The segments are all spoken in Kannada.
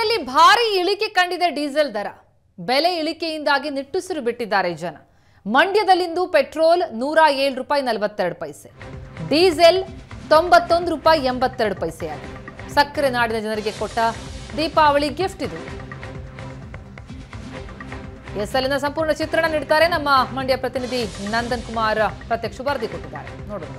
ಮಂಡ್ಯದಲ್ಲಿ ಭಾರಿ ಇಳಿಕೆ ಕಂಡಿದೆ ಡೀಸೆಲ್ ದರ ಬೆಲೆ ಇಳಿಕೆಯಿಂದಾಗಿ ನಿಟ್ಟುಸಿರು ಬಿಟ್ಟಿದ್ದಾರೆ ಜನ ಮಂಡ್ಯದಲ್ಲಿಂದು ಪೆಟ್ರೋಲ್ ನೂರ ಏಳು ರೂಪಾಯಿ ನಲವತ್ತೆರಡು ಪೈಸೆ ಡೀಸೆಲ್ ತೊಂಬತ್ತೊಂದು ರೂಪಾಯಿ ಎಂಬತ್ತೆರಡು ಪೈಸೆ ಆಗಿದೆ ಸಕ್ಕರೆ ನಾಡಿನ ಜನರಿಗೆ ಕೊಟ್ಟ ದೀಪಾವಳಿ ಗಿಫ್ಟ್ ಇದು ಎಸ್ ಅಲ್ಲಿನ ಸಂಪೂರ್ಣ ಚಿತ್ರಣ ನೀಡ್ತಾರೆ ನಮ್ಮ ಮಂಡ್ಯ ಪ್ರತಿನಿಧಿ ನಂದನ್ ಕುಮಾರ್ ಪ್ರತ್ಯಕ್ಷ ವರದಿ ಕೊಟ್ಟಿದ್ದಾರೆ ನೋಡೋಣ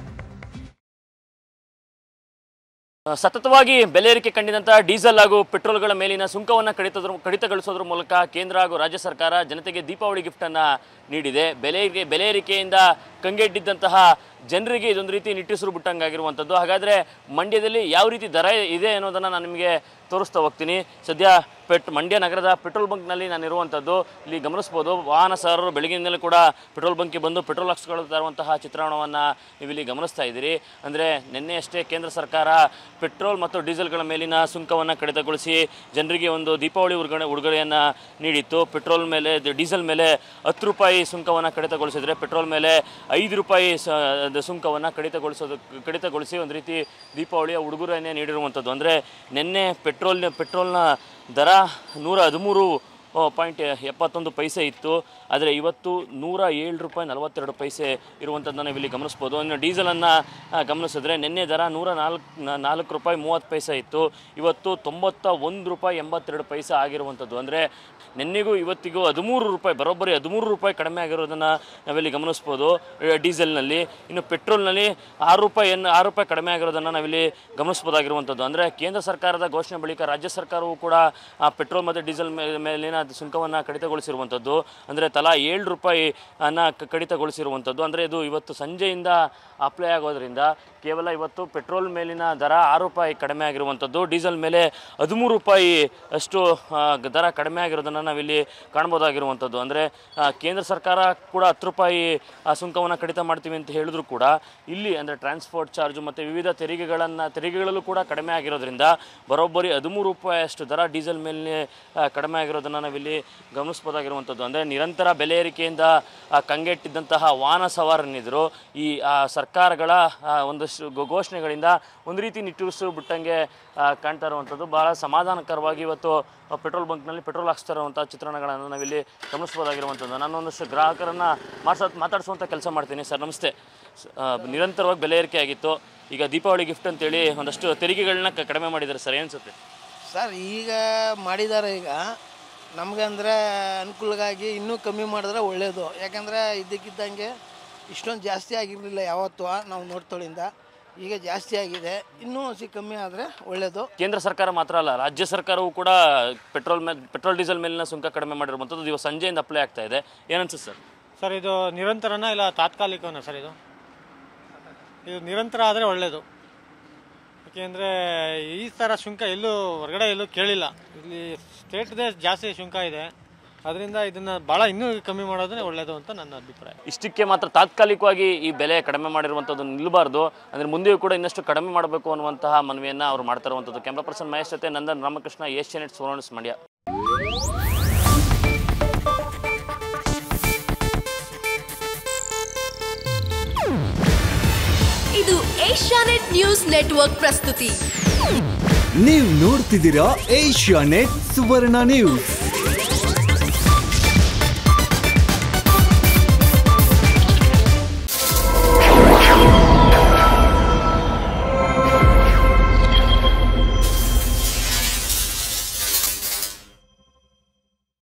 ಸತತವಾಗಿ ಬೆಲೆ ಏರಿಕೆ ಕಂಡಿದಂತಹ ಡೀಸೆಲ್ ಹಾಗೂ ಪೆಟ್ರೋಲ್ಗಳ ಮೇಲಿನ ಸುಂಕವನ್ನು ಕಡಿತದ್ರ ಕಡಿತಗೊಳಿಸೋದ್ರ ಮೂಲಕ ಕೇಂದ್ರ ಹಾಗೂ ರಾಜ್ಯ ಸರ್ಕಾರ ಜನತೆಗೆ ದೀಪಾವಳಿ ಗಿಫ್ಟನ್ನು ನೀಡಿದೆ ಬೆಲೆ ಏರಿಕೆ ಬೆಲೆ ಏರಿಕೆಯಿಂದ ಕಂಗೆಡ್ಡಿದ್ದಂತಹ ಜನರಿಗೆ ಇದೊಂದು ರೀತಿ ನಿಟ್ಟುಸಿರು ಬಿಟ್ಟಂಗಾಗಿರುವಂಥದ್ದು ಹಾಗಾದರೆ ಮಂಡ್ಯದಲ್ಲಿ ಯಾವ ರೀತಿ ದರ ಇದೆ ಅನ್ನೋದನ್ನು ನಾನು ನಿಮಗೆ ತೋರಿಸ್ತಾ ಹೋಗ್ತೀನಿ ಸದ್ಯ ಪೆಟ್ ಮಂಡ್ಯ ನಗರದ ಪೆಟ್ರೋಲ್ ಬಂಕ್ನಲ್ಲಿ ನಾನು ಇರುವಂಥದ್ದು ಇಲ್ಲಿ ಗಮನಿಸ್ಬೋದು ವಾಹನ ಸವಾರರು ಬೆಳಗಿನಿಂದಲೂ ಕೂಡ ಪೆಟ್ರೋಲ್ ಬಂಕ್ಗೆ ಬಂದು ಪೆಟ್ರೋಲ್ ಹಾಕ್ಸ್ಕೊಳ್ತಾ ಇರುವಂತಹ ಚಿತ್ರಣವನ್ನು ನೀವು ಇಲ್ಲಿ ಗಮನಿಸ್ತಾ ಇದ್ದೀರಿ ಅಂದರೆ ನಿನ್ನೆಯಷ್ಟೇ ಕೇಂದ್ರ ಸರ್ಕಾರ ಪೆಟ್ರೋಲ್ ಮತ್ತು ಡೀಸೆಲ್ಗಳ ಮೇಲಿನ ಸುಂಕವನ್ನು ಕಡಿತಗೊಳಿಸಿ ಜನರಿಗೆ ಒಂದು ದೀಪಾವಳಿ ಉಡುಗೊರೆ ಉಡುಗೊರೆಯನ್ನು ನೀಡಿತ್ತು ಪೆಟ್ರೋಲ್ ಮೇಲೆ ಇದು ಡೀಸೆಲ್ ಮೇಲೆ ಹತ್ತು ರೂಪಾಯಿ ಸುಂಕವನ್ನು ಕಡಿತಗೊಳಿಸಿದರೆ ಪೆಟ್ರೋಲ್ ಮೇಲೆ ಐದು ರೂಪಾಯಿ ಸ ಅದು ಸುಂಕವನ್ನು ಕಡಿತಗೊಳಿಸೋದು ಕಡಿತಗೊಳಿಸಿ ಒಂದು ರೀತಿ ದೀಪಾವಳಿಯ ಉಡುಗೊರೆಯನ್ನೇ ನೀಡಿರುವಂಥದ್ದು ಅಂದರೆ ನಿನ್ನೆ ಪೆಟ್ರೋಲ್ ಪೆಟ್ರೋಲ್ನ ದರ ನೂರ ಹದಿಮೂರು ಪಾಯಿಂಟ್ ಎಪ್ಪತ್ತೊಂದು ಪೈಸೆ ಇತ್ತು ಆದರೆ ಇವತ್ತು ನೂರ ಏಳು ರೂಪಾಯಿ ನಲವತ್ತೆರಡು ಪೈಸೆ ಇರುವಂಥದ್ದನ್ನು ನಾವು ಇಲ್ಲಿ ಗಮನಿಸ್ಬೋದು ಇನ್ನು ಡೀಸೆಲನ್ನು ಗಮನಿಸಿದ್ರೆ ನಿನ್ನೆ ದರ ನೂರ ನಾಲ್ಕು ನಾಲ್ಕು ರೂಪಾಯಿ ಮೂವತ್ತು ಪೈಸೆ ಇತ್ತು ಇವತ್ತು ತೊಂಬತ್ತ ಒಂದು ರೂಪಾಯಿ ಎಂಬತ್ತೆರಡು ಪೈಸೆ ಆಗಿರುವಂಥದ್ದು ಅಂದರೆ ನಿನ್ನೆಗೂ ಇವತ್ತಿಗೂ ಹದಿಮೂರು ರೂಪಾಯಿ ಬರೋಬ್ಬರಿ ಹದಿಮೂರು ರೂಪಾಯಿ ಕಡಿಮೆ ಆಗಿರೋದನ್ನು ನಾವಿಲ್ಲಿ ಗಮನಿಸ್ಬೋದು ಆ, ಡೀಸೆಲ್ನಲ್ಲಿ ಇನ್ನು ಪೆಟ್ರೋಲ್ನಲ್ಲಿ ಆರು ರೂಪಾಯಿ ಏನು ಆರು ರೂಪಾಯಿ ಕಡಿಮೆ ಆಗಿರೋದನ್ನು ನಾವಿಲ್ಲಿ ಗಮನಿಸ್ಬೋದಾಗಿರುವಂಥದ್ದು ಅಂದರೆ ಕೇಂದ್ರ ಸರ್ಕಾರದ ಘೋಷಣೆ ಬಳಿಕ ರಾಜ್ಯ ಸರ್ಕಾರವು ಕೂಡ ಆ ಪೆಟ್ರೋಲ್ ಮತ್ತು ಡೀಸೆಲ್ ಮೇ- ಮೇಲಿನ ಸುಂಕವನ್ನು ಕಡಿತಗೊಳಿಸಿರುವಂಥದ್ದು ಅಂದರೆ ತಲಾ ಏಳು ರೂಪಾಯಿ ಅನ್ನ ಕ- ಕಡಿತಗೊಳಿಸಿರುವಂಥದ್ದು ಅಂದರೆ ಇದು ಇವತ್ತು ಸಂಜೆಯಿಂದ ಅಪ್ಲೈ ಆಗೋದ್ರಿಂದ ಕೇವಲ ಇವತ್ತು ಪೆಟ್ರೋಲ್ ಮೇಲಿನ ದರ ಆರು ರೂಪಾಯಿ ಕಡಿಮೆ ಆಗಿರುವಂಥದ್ದು ಡೀಸೆಲ್ ಮೇಲೆ ಹದಿಮೂರು ರೂಪಾಯಿ ಅಷ್ಟು ಆ, ಗ- ದರ ಕಡಿಮೆ ಆಗಿರೋದನ್ನು ನಾವಿಲ್ಲಿ ಕಾಣ್ಬೋದಾಗಿರುವಂಥದ್ದು ಅಂದರೆ ಆ, ಕೇಂದ್ರ ಸರ್ಕಾರ ಕೂಡ ಹತ್ತು ರೂಪಾಯಿ ಆ, ಸುಂಕವನ್ನು ಕಡಿತ ಮಾಡ್ತೀವಿ ಅಂತ ಹೇಳಿದ್ರು ಕೂಡ ಇಲ್ಲಿ ಅಂದರೆ ಟ್ರಾನ್ಸ್ಪೋರ್ಟ್ ಚಾರ್ಜು ಮತ್ತು ವಿವಿಧ ತೆರಿಗೆಗಳನ್ನು ತೆರಿಗೆಗಳಲ್ಲೂ ಕೂಡ ಕಡಿಮೆ ಆಗಿರೋದ್ರಿಂದ ಬರೋಬ್ಬರಿ ಹದಿಮೂರು ರೂಪಾಯಿ ಅಷ್ಟು ದರ ಡೀಸೆಲ್ ಮೇಲೆ ಆ, ಕಡಿಮೆ ಆಗಿರೋದನ್ನು ನಾವಿಲ್ಲಿ ಗಮನಿಸ್ಬೋದಾಗಿರುವಂಥದ್ದು ಅಂದರೆ ನಿರಂತರ ಬೆಲೆ ಏರಿಕೆಯಿಂದ ಆ, ಕಂಗೆಟ್ಟಿದ್ದಂತಹ ವಾಹನ ಸವಾರನಿದ್ರು ಈ ಆ, ಸರ್ಕಾರಗಳ ಆ, ಒಂದಷ್ಟು ಗೊ- ಘೋಷಣೆಗಳಿಂದ ಒಂದು ರೀತಿ ನಿಟ್ಟುಸಿರು ಬಿಟ್ಟಂಗೆ ಆ, ಕಾಣ್ತಾ ಇರುವಂಥದ್ದು ಬಹಳ ಸಮಾಧಾನಕರವಾಗಿ ಇವತ್ತು ಆ, ಪೆಟ್ರೋಲ್ ಬಂಕ್ನಲ್ಲಿ ಪೆಟ್ರೋಲ್ ಹಾಕ್ಸ್ತಾ ಇರುವಂಥ ಚಿತ್ರಣಗಳನ್ನು ನಾವಿಲ್ಲಿ ಗಮನಿಸ್ಬೋದಾಗಿರುವಂಥದ್ದು ನಾನು ಒಂದಷ್ಟು ಗ್ರಾಹಕರನ್ನು ಮಾತಾಡ್ ಮಾತಾಡಿಸುವಂಥ ಕೆಲಸ ಮಾಡ್ತೀನಿ ಸರ್ ನಮಸ್ತೆ ಸ- ಆ, ನಿರಂತರವಾಗಿ ಬೆಲೆ ಏರಿಕೆ ಆಗಿತ್ತು ಈಗ ದೀಪಾವಳಿ ಗಿಫ್ಟ್ ಅಂತೇಳಿ ಒಂದಷ್ಟು ತೆರಿಗೆಗಳನ್ನ ಕ- ಕಡಿಮೆ ಮಾಡಿದ್ದಾರೆ ಸರ್ ಅನ್ಸುತ್ತೆ ಸರ್ ಈಗ ಮಾಡಿದ್ದಾರೆ ಈಗ ನಮಗೆ ಅಂದರೆ ಅನುಕೂಲವಾಗಿ ಇನ್ನೂ ಕಮ್ಮಿ ಮಾಡಿದ್ರೆ ಒಳ್ಳೆಯದು ಯಾಕಂದರೆ ಇದ್ದಕ್ಕಿದ್ದಂಗೆ ಇಷ್ಟೊಂದು ಜಾಸ್ತಿ ಆಗಿರಲಿಲ್ಲ ಯಾವತ್ತೂ ನಾವು ನೋಡ್ತೊಳಿಂದ ಈಗ ಜಾಸ್ತಿ ಆಗಿದೆ ಇನ್ನೂ ಸಿ ಕಮ್ಮಿ ಆದರೆ ಒಳ್ಳೆಯದು ಕೇಂದ್ರ ಸರ್ಕಾರ ಮಾತ್ರ ಅಲ್ಲ ರಾಜ್ಯ ಸರ್ಕಾರವು ಕೂಡ ಪೆಟ್ರೋಲ್ ಮೇಲೆ ಪೆಟ್ರೋಲ್ ಡೀಸೆಲ್ ಮೇಲಿನ ಸುಂಕ ಕಡಿಮೆ ಮಾಡಿರುವಂಥದ್ದು ಇವತ್ತು ಸಂಜೆಯಿಂದ ಅಪ್ಲೈ ಆಗ್ತಾ ಇದೆ ಏನನ್ಸುತ್ತೆ ಸರ್ ಸರ್ ಇದು ನಿರಂತರನ ಇಲ್ಲ ತಾತ್ಕಾಲಿಕನ ಸರ್ ಇದು ಇದು ನಿರಂತರ ಆದರೆ ಒಳ್ಳೆಯದು ಯಾಕೆಂದರೆ ಈ ಥರ ಶುಂಕ ಎಲ್ಲೂ ಹೊರಗಡೆ ಎಲ್ಲೂ ಕೇಳಿಲ್ಲ ಇಲ್ಲಿ ಸ್ಟೇಟ್ದೇ ಜಾಸ್ತಿ ಶುಂಕ ಇದೆ ಅದರಿಂದ ಇದನ್ನು ಭಾಳ ಇನ್ನೂ ಕಮ್ಮಿ ಮಾಡೋದೇ ಒಳ್ಳೆಯದು ಅಂತ ನನ್ನ ಅಭಿಪ್ರಾಯ ಇಷ್ಟಕ್ಕೆ ಮಾತ್ರ ತಾತ್ಕಾಲಿಕವಾಗಿ ಈ ಬೆಲೆ ಕಡಿಮೆ ಮಾಡಿರುವಂಥದ್ದು ನಿಲ್ಲಬಾರ್ದು ಅಂದರೆ ಮುಂದೆಯೂ ಕೂಡ ಇನ್ನಷ್ಟು ಕಡಿಮೆ ಮಾಡಬೇಕು ಅನ್ನುವಂತಹ ಮನವಿಯನ್ನು ಅವರು ಮಾಡ್ತಾ ಇರುವಂಥದ್ದು ಕ್ಯಾಮ್ರಾ ಪರ್ಸನ್ ಮಹೇಶ್ ಜೊತೆ ನಂದನ್ ರಾಮಕೃಷ್ಣ ಏಷ್ಯಾನೆಟ್ ಸುವರ್ಣಸ್ ಮಂಡ್ಯ ಇದು ಏಷ್ಯಾನೆಟ್ ನ್ಯೂಸ್ ನೆಟ್ವರ್ಕ್ ಪ್ರಸ್ತುತಿ ನೀವು ನೋಡ್ತಿದ್ದೀರಾ ಏಷ್ಯಾ ನೆಟ್ ಸುವರ್ಣ ನ್ಯೂಸ್